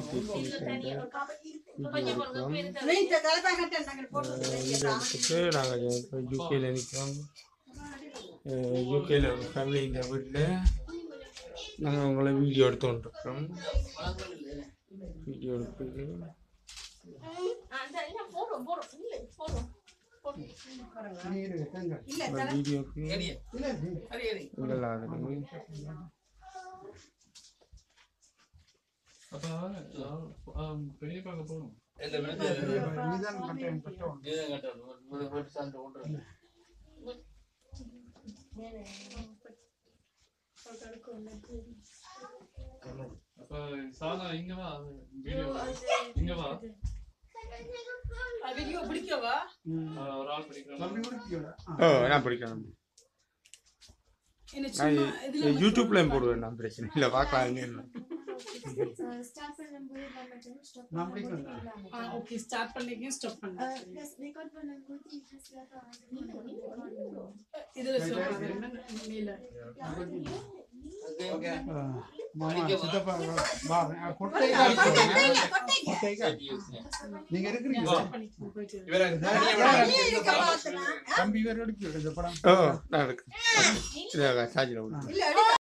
நீங்க தலைப்பா கட்ட நாங்கள் போட்டு இடத்துக்கு நாங்கள் இப்போ யூகேல நிற்கிறோம் யூகேல ஒரு ஃபேமிலி இந்த வீட்டில் நாங்கள் உங்களை வீடியோ எடுத்து கொண்டிருக்கிறோம் வீடியோ எடுத்து வீடியோக்கு இதெல்லாம் ஆகுது பெரிய பார்க்க போகணும் அப்ப சாதா இங்க வா வீடியோ இங்க வா வீடியோ பிடிக்கவா ஆ, ஒரு ஆள் படிக்கிறாங்க ஓ நான் பிடிக்கிறேன் என்ன நான் சும்மா இதுல யூடியூப்லேயும் போடுவேன் நான் பிரச்சனை இல்லை பார்க்கலாம் ஸ்டார்ட் பண்ணும்போது நம்ம ஸ்டாப் ஆ ஓகே ஸ்டார்ட் பண்ணிக்க ஸ்டாப் பண்ணு ப்ளஸ் ரெக்கார்ட் பண்ணும்போது இதுல சொல்லுங்க மேல நீங்க இருக்கிறீங்க போயிட்டு தம்பி வேற எடுக்க படம் ஓ நான் இருக்கேன் சார்ஜில் விடுறேன் இல்ல